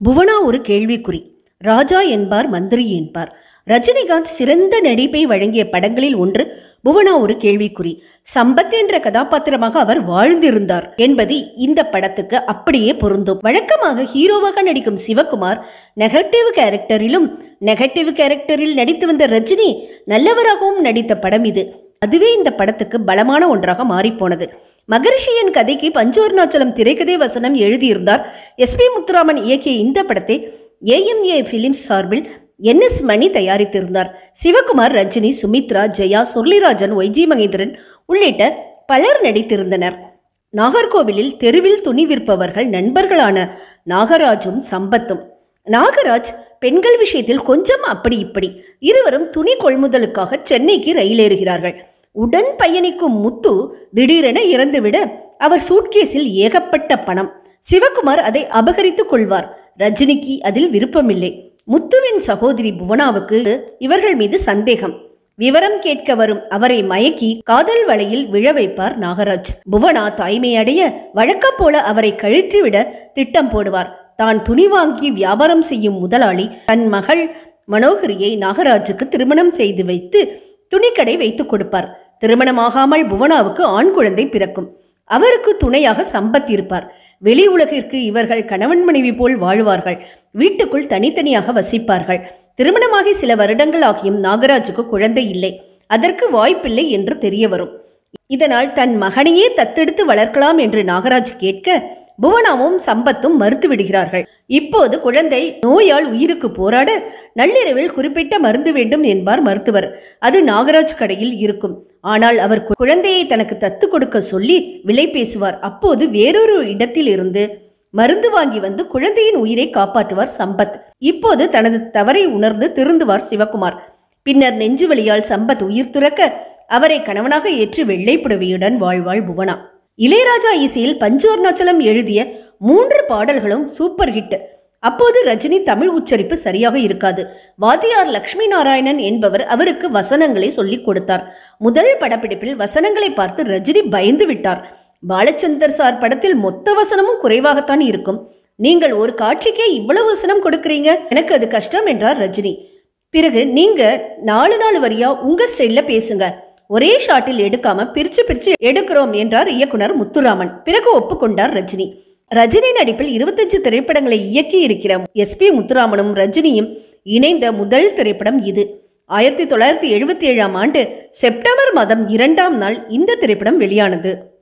புவனா ஒரு கேள்விக்குறி ராஜா என்பார் மந்திரி என்பார் ரஜினிகாந்த் சிறந்த நடிப்பை வழங்கிய படங்களில் ஒன்று புவனா ஒரு கேள்விக்குறி சம்பத் என்ற கதாபாத்திரமாக அவர் வாழ்ந்திருந்தார் என்பது இந்த படத்துக்கு அப்படியே பொருந்தும் வழக்கமாக ஹீரோவாக நடிக்கும் சிவகுமார் நெகட்டிவ் கேரக்டரிலும் நெகட்டிவ் கேரக்டரில் நடித்து வந்த ரஜினி நல்லவராகவும் நடித்த படம் இது அதுவே இந்த படத்துக்கு பலமான ஒன்றாக மாறிப்போனது மகரிஷியின் கதைக்கு பஞ்சோர்ணாச்சலம் திரைக்கதை வசனம் எழுதியிருந்தார் எஸ் பி முத்துராமன் இயக்கிய இந்த படத்தை ஏஎம்ஏ பிலிம்ஸ் சார்பில் என் எஸ் மணி தயாரித்திருந்தார் சிவகுமார் ரஜினி சுமித்ரா ஜெயா சுர்லிராஜன் ஒய்ஜி மகேந்திரன் உள்ளிட்ட பலர் நடித்திருந்தனர் நாகர்கோவிலில் தெருவில் துணி விற்பவர்கள் நண்பர்களான நாகராஜும் சம்பத்தும் நாகராஜ் பெண்கள் விஷயத்தில் கொஞ்சம் அப்படி இப்படி இருவரும் துணி கொள்முதலுக்காக சென்னைக்கு ரயில் ஏறுகிறார்கள் உடன் பயணிக்கும் முத்து திடீரென இறந்துவிட அவர் சூட்கேஸில் ஏகப்பட்ட பணம் சிவகுமார் அதை அபகரித்துக் கொள்வார் ரஜினிக்கு அதில் விருப்பமில்லை முத்துவின் சகோதரி புவனாவுக்கு இவர்கள் மீது சந்தேகம் விவரம் கேட்க வரும் அவரை மயக்கி காதல் வலையில் விழ வைப்பார் நாகராஜ் புவனா தாய்மை அடைய வழக்கம் போல அவரை கழற்றிவிட திட்டம் போடுவார் தான் துணி வாங்கி வியாபாரம் செய்யும் முதலாளி தன் மகள் மனோகரியை நாகராஜுக்கு திருமணம் செய்து வைத்து துணிக்கடை வைத்துக் கொடுப்பார் திருமணமாகாமல் புவனாவுக்கு ஆண் குழந்தை பிறக்கும் அவருக்கு துணையாக சம்பத் இருப்பார் வெளி உலகிற்கு இவர்கள் கணவன் மனைவி போல் வாழ்வார்கள் வீட்டுக்குள் தனித்தனியாக வசிப்பார்கள் திருமணமாகி சில வருடங்கள் ஆகியும் நாகராஜுக்கு குழந்தை இல்லை அதற்கு வாய்ப்பில்லை என்று தெரிய வரும் இதனால் தன் மகனையே தத்தெடுத்து வளர்க்கலாம் என்று நாகராஜ் கேட்க புவனாவும் சம்பத்தும் மறுத்து விடுகிறார்கள் இப்போது குழந்தை நோயால் உயிருக்கு போராட நள்ளிரவில் குறிப்பிட்ட மருந்து வேண்டும் என்பார் மருத்துவர் அது நாகராஜ் கடையில் இருக்கும் ஆனால் அவர் குழந்தையை தனக்கு தத்து கொடுக்க சொல்லி விலை பேசுவார் அப்போது வேறொரு இடத்தில் இருந்து மருந்து வாங்கி வந்து குழந்தையின் உயிரை காப்பாற்றுவார் சம்பத் இப்போது தனது தவறை உணர்ந்து திருந்துவார் சிவகுமார் பின்னர் நெஞ்சு வலியால் சம்பத் உயிர் துறக்க அவரை கணவனாக ஏற்று வெள்ளை புடவையுடன் வாழ்வாள் புவனா இளையராஜா இசையில் பஞ்சோர்ணாச்சலம் எழுதிய மூன்று பாடல்களும் சூப்பர் ஹிட் அப்போது ரஜினி தமிழ் உச்சரிப்பு சரியாக இருக்காது வாத்தியார் லக்ஷ்மி நாராயணன் என்பவர் அவருக்கு வசனங்களை சொல்லிக் கொடுத்தார் முதல் படப்பிடிப்பில் வசனங்களை பார்த்து ரஜினி பயந்து விட்டார் பாலச்சந்தர் சார் படத்தில் மொத்த வசனமும் குறைவாகத்தான் இருக்கும் நீங்கள் ஒரு காட்சிக்கே இவ்வளவு வசனம் கொடுக்கறீங்க எனக்கு அது கஷ்டம் என்றார் ரஜினி பிறகு நீங்க நாலு நாலு வரியா உங்க ஸ்டைல்ல பேசுங்க ஒரே ஷாட்டில் எடுக்காம பிரிச்சு பிரிச்சு எடுக்கிறோம் என்றார் இயக்குனர் முத்துராமன் பிறகு ஒப்புக்கொண்டார் ரஜினி ரஜினி நடிப்பில் இருபத்தஞ்சு திரைப்படங்களை இயக்கி இருக்கிற எஸ் பி முத்துராமனும் ரஜினியும் இணைந்த முதல் திரைப்படம் இது ஆயிரத்தி தொள்ளாயிரத்தி எழுபத்தி ஏழாம் ஆண்டு செப்டம்பர் மாதம் இரண்டாம் நாள் இந்த திரைப்படம் வெளியானது